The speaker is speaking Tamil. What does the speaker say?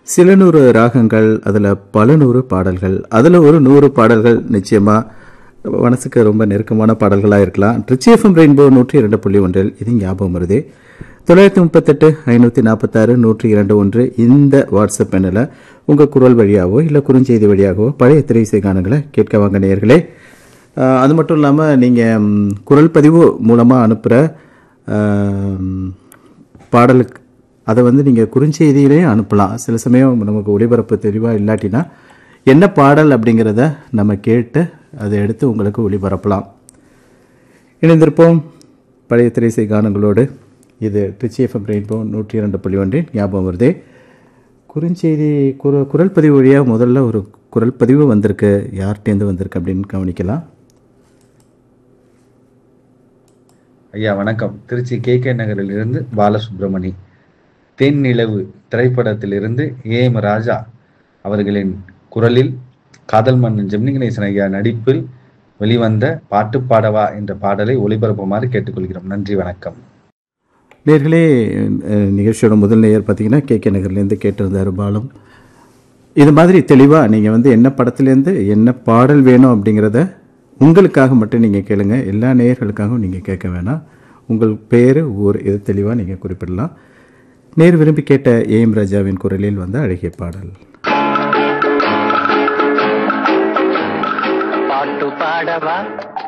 சில நூறு ராகங்கள் அதில் பல நூறு பாடல்கள் அதில் ஒரு நூறு பாடல்கள் நிச்சயமாக மனசுக்கு ரொம்ப நெருக்கமான பாடல்களாக இருக்கலாம் ட்ரிச்சி எஃப்எம் ரெயின்போ நூற்றி இரண்டு புள்ளி ஒன்றில் இது ஞாபகம் வருது தொள்ளாயிரத்தி முப்பத்தெட்டு ஐநூற்றி நாற்பத்தாறு நூற்றி இரண்டு ஒன்று இந்த வாட்ஸ்அப் எண்ணில் உங்கள் குரல் வழியாகவோ இல்லை குறுஞ்செய்தி வழியாகவோ பழைய திரைசை கானங்களை கேட்க வாங்க நேயர்களே ஆஹ் அது மட்டும் இல்லாமல் நீங்கள் குரல் பதிவு மூலமாக அனுப்புகிற பாடலுக்கு அதை வந்து நீங்கள் குறுஞ்செய்தியிலையும் அனுப்பலாம் சில சமயம் நமக்கு ஒளிபரப்பு தெளிவாக இல்லாட்டினா என்ன பாடல் அப்படிங்கிறத நம்ம கேட்டு அதை எடுத்து உங்களுக்கு ஒளிபரப்பலாம் இணைந்திருப்போம் பழைய திரைசை கானங்களோடு இது ட்ரிச்சி எஃப்எம் ரெயின்போ நூற்றி இரண்டு புள்ளி ஒன்றின் ஞாபகம் வருதே குறுஞ்செய்தி குர குரல் பதிவு வழியாக முதல்ல ஒரு குரல் பதிவு வந்திருக்கு யார்கிட்டேருந்து வந்திருக்கு அப்படின்னு கவனிக்கலாம் ஐயா வணக்கம் திருச்சி கே கே நகரிலிருந்து பாலசுப்ரமணி தென் நிலவு திரைப்படத்திலிருந்து ஏ எம் ராஜா அவர்களின் குரலில் காதல் மன்னன் ஜெமினி கணேசன் ஐயா நடிப்பில் வெளிவந்த பாட்டு பாடவா என்ற பாடலை ஒளிபரப்புமாறு கேட்டுக்கொள்கிறோம் நன்றி வணக்கம் நேர்களே அஹ், நிகழ்ச்சியோட முதல் நேயர் பார்த்தீங்கன்னா கே கே நகர்லேருந்து கேட்டிருந்தார் பாலம் இது மாதிரி தெளிவாக நீங்கள் வந்து என்ன படத்துலேருந்து என்ன பாடல் வேணும் அப்படிங்கிறத உங்களுக்காக மட்டும் நீங்கள் கேளுங்க எல்லா நேயர்களுக்காகவும் நீங்கள் கேட்க வேணாம் உங்கள் பேர் ஊர் இது தெளிவாக நீங்கள் குறிப்பிடலாம் நேர் விரும்பி கேட்ட ஏஎம் ராஜாவின் குரலில் வந்த அழகிய பாடல் பாட்டு பாடவா